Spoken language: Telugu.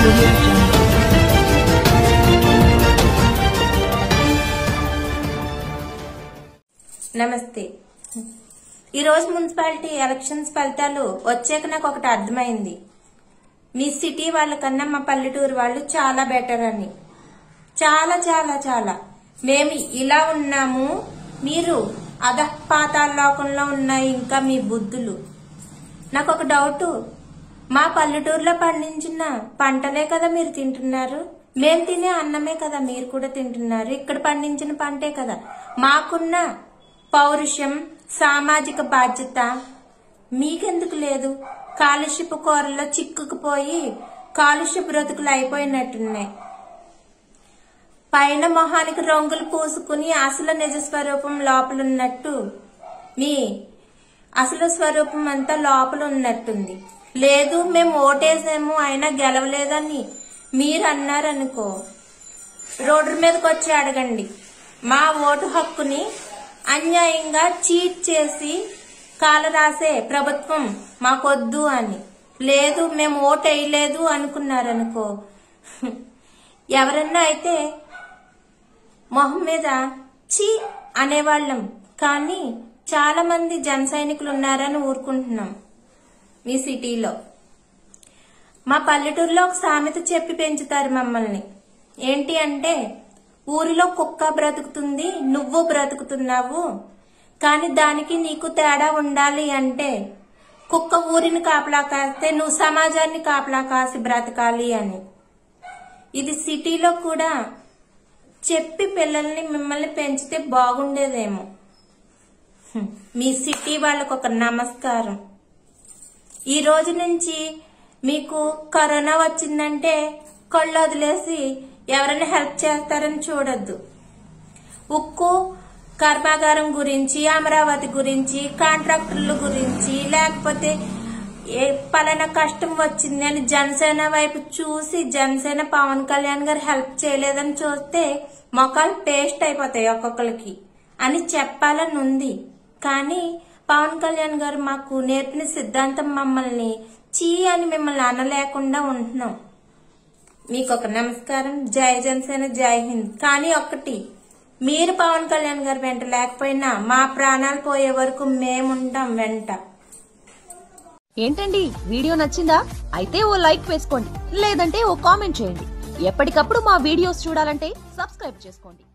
audio jungle. నమస్తే ఈరోజు మున్సిపాలిటీ ఎలక్షన్స్ ఫలితాలు వచ్చాక నాకు ఒకటి అర్థమైంది మీ సిటీ వాళ్ళకన్నా మా పల్లెటూరు వాళ్ళు చాలా బెటర్ అని చాలా చాలా చాలా మేము ఇలా ఉన్నాము మీరు అధపాతాల లోకంలో ఉన్నాయి ఇంకా మీ బుద్ధులు నాకు ఒక డౌట్ మా పల్లెటూరులో పండించిన పంటలే కదా మీరు తింటున్నారు మేము తినే అన్నమే కదా మీరు కూడా తింటున్నారు ఇక్కడ పండించిన పంటే కదా మాకున్న పౌరుషం సామాజిక బాధ్యత మీకెందుకు లేదు కాలుష్యపు కూరల్లో చిక్కుకుపోయి కాలుష్య బ్రతుకులు అయిపోయినట్టున్నాయి పైన మొహానికి రంగులు పూసుకుని అసలు నిజ స్వరూపం లోపలున్నట్టు మీ అసలు స్వరూపం అంతా లోపల ఉన్నట్టుంది లేదు మేము ఓటేసాము అయినా గెలవలేదని మీరు అన్నారనుకో రోడ్డు మీదకి వచ్చి అడగండి మా ఓటు హక్కుని అన్యాయంగా చీట్ చేసి కాల రాసే ప్రభుత్వం మాకొద్దు అని లేదు మేము ఓటు వేయలేదు అనుకున్నారనుకో ఎవరన్నా అయితే మొహం మీద చీ అనేవాళ్ళం కానీ చాలా మంది జన సైనికులు ఉన్నారని ఊరుకుంటున్నాం మీ సిటీలో మా పల్లెటూరులో ఒక సామెత చెప్పి పెంచుతారు మమ్మల్ని ఏంటి అంటే ఊరిలో కుక్క బ్రతుకుతుంది నువ్వు బ్రతుకుతున్నావు కానీ దానికి నీకు తేడా ఉండాలి అంటే కుక్క ఊరిని కాపలా కాస్తే నువ్వు సమాజాన్ని కాపలా కాసి బ్రతకాలి అని ఇది సిటీలో కూడా చెప్పి పిల్లల్ని మిమ్మల్ని పెంచితే బాగుండేదేమో హ్మ్. మీ సిటీ వాళ్ళకు ఒక నమస్కారం ఈ రోజు నుంచి మీకు కరోనా వచ్చిందంటే కళ్ళు వదిలేసి ఎవరైనా హెల్ప్ చేస్తారని చూడొద్దు ఉక్కు కర్మాగారం గురించి అమరావతి గురించి కాంట్రాక్టర్ల గురించి లేకపోతే ఏ పలానా కష్టం వచ్చింది అని జనసేన వైపు చూసి జనసేన పవన్ కళ్యాణ్ గారు హెల్ప్ చేయలేదని చూస్తే మొక్కలు పేస్ట్ అయిపోతాయి ఒక్కొక్కరికి అని చెప్పాలని ఉంది కానీ పవన్ కళ్యాణ్ గారు మాకు నేర్పిన సిద్ధాంతం మమ్మల్ని చీ అని మిమ్మల్ని అనలేకుండా ఉంటున్నాం మీకు ఒక నమస్కారం జై జనసేన జై హింద్ కానీ ఒక్కటి మీరు పవన్ కళ్యాణ్ గారు వెంట లేకపోయినా మా ప్రాణాలు పోయే వరకు మేముంటాం వెంట ఏంటండి వీడియో నచ్చిందా అయితే ఓ లైక్ వేసుకోండి లేదంటే ఓ కామెంట్ చేయండి ఎప్పటికప్పుడు మా వీడియోస్ చూడాలంటే సబ్స్క్రైబ్ చేసుకోండి